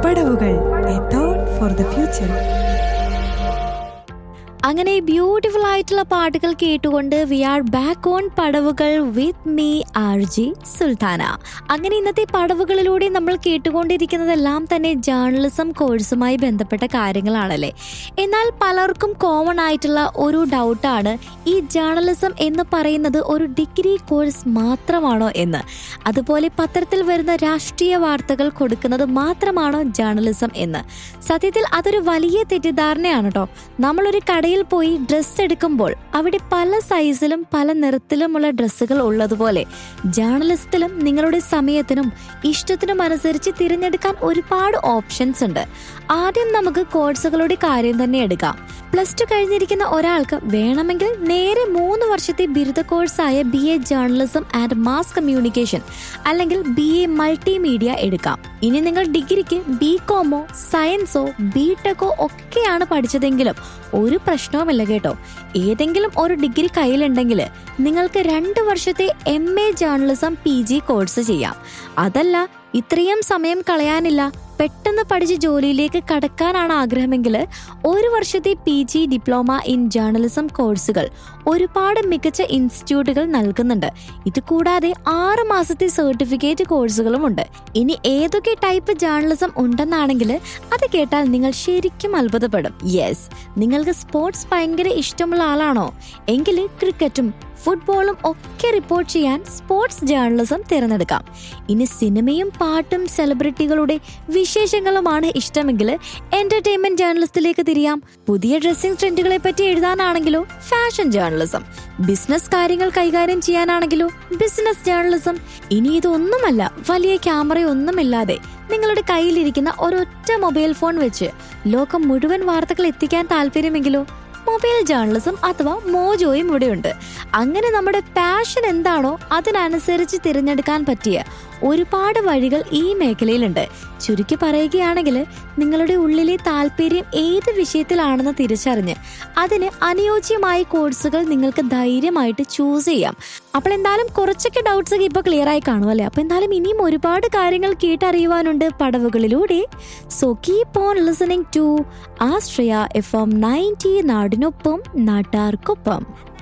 പടവുകൾ a thought for the future അങ്ങനെ beautiful ആയിട്ടുള്ള പാട്ടുകൾ കേട്ടുകൊണ്ട് we are back on Padavukal with me R J Sultana അങ്ങനെ ഇന്നത്തെ പടവുകളിലൂടെ നമ്മൾ കേട്ടുകൊണ്ടിരിക്കുന്നതെല്ലാം തന്നെ ജേർണലിസം കോഴ്സുമായി ബന്ധപ്പെട്ട കാര്യങ്ങളാണല്ലേ എന്നാൽ പലർക്കും കോമൺ ആയിട്ടുള്ള ഒരു ഡൗട്ടാണ് ഈ ജേർണലിസം എന്ന് പറയുന്നത് ഒരു ഡിഗ്രി കോഴ്സ് മാത്രമാണോ എന്ന് അതുപോലെ പത്രത്തിൽ വരുന്ന രാഷ്ട്രീയ വാർത്തകൾ കൊടുക്കുന്നത് മാത്രമാണോ ജേർണലിസം എന്ന് സത്യത്തിൽ അതൊരു വലിയ തെറ്റിദ്ധാരണയാണ് കേട്ടോ നമ്മളൊരു കടയിൽ പോയി ഡ്രസ്സ് എടുക്കുമ്പോൾ അവിടെ പല സൈസിലും പല നിറത്തിലുമുള്ള ഡ്രസ്സുകൾ ഉള്ളതുപോലെ ജേർണലിസത്തിലും നിങ്ങളുടെ സമയത്തിനും ഇഷ്ടത്തിനും അനുസരിച്ച് തിരഞ്ഞെടുക്കാൻ ഒരുപാട് ഓപ്ഷൻസ് ഉണ്ട് ആദ്യം നമുക്ക് കോഴ്സുകളുടെ കാര്യം തന്നെ എടുക്കാം പ്ലസ് ടു കഴിഞ്ഞിരിക്കുന്ന ഒരാൾക്ക് വേണമെങ്കിൽ നേരെ മൂന്ന് വർഷത്തെ ബിരുദ കോഴ്സായ B A journalism and mass communication അല്ലെങ്കിൽ ബി എ മൾട്ടിമീഡിയ എടുക്കാം ഇനി നിങ്ങൾ ഡിഗ്രിക്ക് ബി കോമോ സയൻസോ ബി ടെക്കോ ഒക്കെയാണ് പഠിച്ചതെങ്കിലും ഒരു പ്രശ്നവുമില്ല കേട്ടോ ഏതെങ്കിലും ഒരു ഡിഗ്രി കയ്യിലുണ്ടെങ്കിൽ നിങ്ങൾക്ക് രണ്ട് വർഷത്തെ M A journalism P G course ചെയ്യാം അതല്ല ഇത്രയും സമയം കളയാനില്ല പെട്ടെന്ന് പഠിച്ച് ജോലിയിലേക്ക് കടക്കാനാണ് ആഗ്രഹമെങ്കിൽ ഒരു വർഷത്തെ P G diploma in journalism കോഴ്സുകൾ ഒരുപാട് മികച്ച ഇൻസ്റ്റിറ്റ്യൂട്ടുകൾ നൽകുന്നുണ്ട് ഇത് കൂടാതെ ആറ് മാസത്തെ സർട്ടിഫിക്കറ്റ് കോഴ്സുകളും ഉണ്ട് ഇനി ഏതൊക്കെ ടൈപ്പ് ജേർണലിസം ഉണ്ടെന്നാണെങ്കിൽ അത് കേട്ടാൽ നിങ്ങൾ ശരിക്കും അത്ഭുതപ്പെടും യെസ് നിങ്ങൾക്ക് സ്പോർട്സ് ഭയങ്കര ഇഷ്ടമുള്ള ആളാണോ എങ്കിൽ ക്രിക്കറ്റും ഫുട്ബോളും ഒക്കെ റിപ്പോർട്ട് ചെയ്യാൻ സ്പോർട്സ് ജേർണലിസം തിരഞ്ഞെടുക്കാം ഇനി സിനിമയും പാട്ടും സെലിബ്രിറ്റികളുടെ വിശേഷങ്ങളുമാണ് ഇഷ്ടമെങ്കിൽ എന്റർടൈൻമെന്റ് ജേർണലിസ്റ്റിലേക്ക് തിരിയാം പുതിയ ഡ്രസ്സിംഗ് ട്രെൻഡുകളെ പറ്റി എഴുതാനാണെങ്കിലോ ഫാഷൻ ജേർണലിസം ബിസിനസ് കാര്യങ്ങൾ കൈകാര്യം ചെയ്യാനാണെങ്കിലോ ബിസിനസ് ജേർണലിസം ഇനി ഇതൊന്നുമല്ല വലിയ ക്യാമറയൊന്നുമില്ലാതെ നിങ്ങളുടെ കയ്യിലിരിക്കുന്ന ഒരൊറ്റ മൊബൈൽ ഫോൺ വെച്ച് ലോകം മുഴുവൻ വാർത്തകൾ എത്തിക്കാൻ താല്പര്യമെങ്കിലോ മൊബൈൽ ജേർണലിസം അഥവാ മോജോയും ഇവിടെയുണ്ട് അങ്ങനെ നമ്മുടെ പാഷൻ എന്താണോ അതിനനുസരിച്ച് തിരഞ്ഞെടുക്കാൻ പറ്റിയ ഒരുപാട് വഴികൾ ഈ മേഖലയിലുണ്ട് ചുരുക്കി പറയുകയാണെങ്കിൽ നിങ്ങളുടെ ഉള്ളിലെ താല്പര്യം ഏത് വിഷയത്തിലാണെന്ന് തിരിച്ചറിഞ്ഞ് അതിന് അനുയോജ്യമായ കോഴ്സുകൾ നിങ്ങൾക്ക് ധൈര്യമായിട്ട് ചൂസ് ചെയ്യാം അപ്പോൾ എന്തായാലും കുറച്ചൊക്കെ ഡൗട്ട്സ് ഒക്കെ ഇപ്പോൾ ക്ലിയർ ആയി കാണും അല്ലേ അപ്പോൾ എന്തായാലും ഇനിയും ഒരുപാട് കാര്യങ്ങൾ കേട്ടറിയുവാനുണ്ട് പടവുകളിലൂടെ so keep on listening to Ashraya F M ninety നാടിനൊപ്പം നാട്ടാർക്കൊപ്പം